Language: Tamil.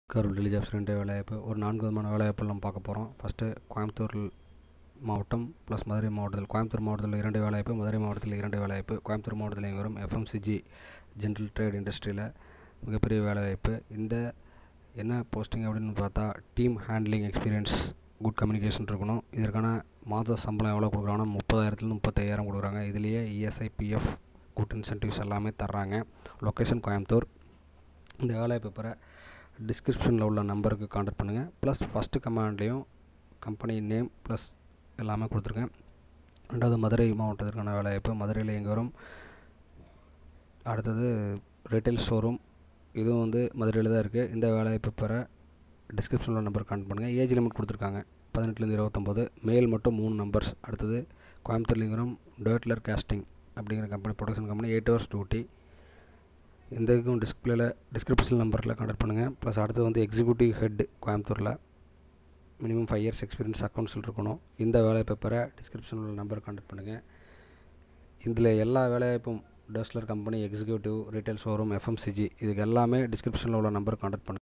கரூர் டெல்லி ஜாப்ஸ் ரெண்டு வேலைவாய்ப்பு ஒரு நான்கு விதமான வேலைவாய்ப்புகள் நம்ம பார்க்க போகிறோம் ஃபஸ்ட்டு கோயம்புத்தூர் மாவட்டம் ப்ளஸ் மதுரை மாவட்டத்தில் கோயம்புத்தூர் மாவட்டத்தில் இரண்டு வேலைவாய்ப்பு மதுரை மாவட்டத்தில் இரண்டு வேலைவாய்ப்பு கோயம்புத்தூர் மாவட்டத்தில் இங்கே வரும் எஃப்எம்சிஜி ஜென்ரல் ட்ரேட் இண்டஸ்ட்ரியில் மிகப்பெரிய வேலைவாய்ப்பு இந்த என்ன போஸ்டிங் அப்படின்னு பார்த்தா team handling experience good communication இருக்கணும் இதற்கான மாத சம்பளம் எவ்வளோ கொடுக்குறாங்கன்னா முப்பதாயிரத்துலேருந்து முப்பத்தையாயிரம் கொடுக்குறாங்க இதுலேயே இஎஸ்ஐ பிஎஃப் குட் இன்சென்டிவ்ஸ் எல்லாமே தர்றாங்க லொக்கேஷன் கோயம்புத்தூர் இந்த வேலைவாய்ப்பு பெற டிஸ்கிரிப்ஷனில் உள்ள நம்பருக்கு காண்டாக்ட் பண்ணுங்கள் ப்ளஸ் ஃபஸ்ட்டு கமாண்ட்லேயும் கம்பெனி நேம் ப்ளஸ் எல்லாமே கொடுத்துருக்கேன் ரெண்டாவது மதுரை மாவட்டத்திற்கான வேலைவாய்ப்பு மதுரையில் எங்கே வரும் அடுத்தது ரீட்டைல் ஷோரூம் இதுவும் வந்து மதுரையில் தான் இருக்குது இந்த வேலைவாய்ப்பு பெற டிஸ்கிரிப்ஷனில் நம்பர் கான்டாக்ட் பண்ணுங்கள் ஏஜ் லிமிட் கொடுத்துருக்காங்க பதினெட்டுலேருந்து இருபத்தொம்போது மேல் மட்டும் மூணு நம்பர்ஸ் அடுத்தது கோயம்புத்தூர் லிங்கரம் டேட்லர் கேஸ்டிங் அப்படிங்கிற company production company eight hours duty இந்த இதுக்கும் டிஸ்பிளேல டிஸ்கிரிப்ஷன் நம்பரில் கான்டாக்ட் பண்ணுங்கள் ப்ளஸ் அடுத்தது வந்து எக்ஸிக்யூட்டிவ் ஹெட் கோயம்புத்தூரில் மினிமம் ஃபைவ் இயர்ஸ் எக்ஸ்பீரியன்ஸ் அக்கௌண்ட்ஸில் இருக்கணும் இந்த வேலைவாய்ப்பை பெற டிஸ்கிரிப்ஷனில் உள்ள நம்பர் கான்டாக்ட் பண்ணுங்கள் இதில் எல்லா வேலைவாய்ப்பும் டஸ்லர் company executive retail showroom FMCG இதுக்கு எல்லாமே டிஸ்கிரிப்ஷனில் உள்ள நம்பர் கான்டாக்ட் பண்ணுங்கள்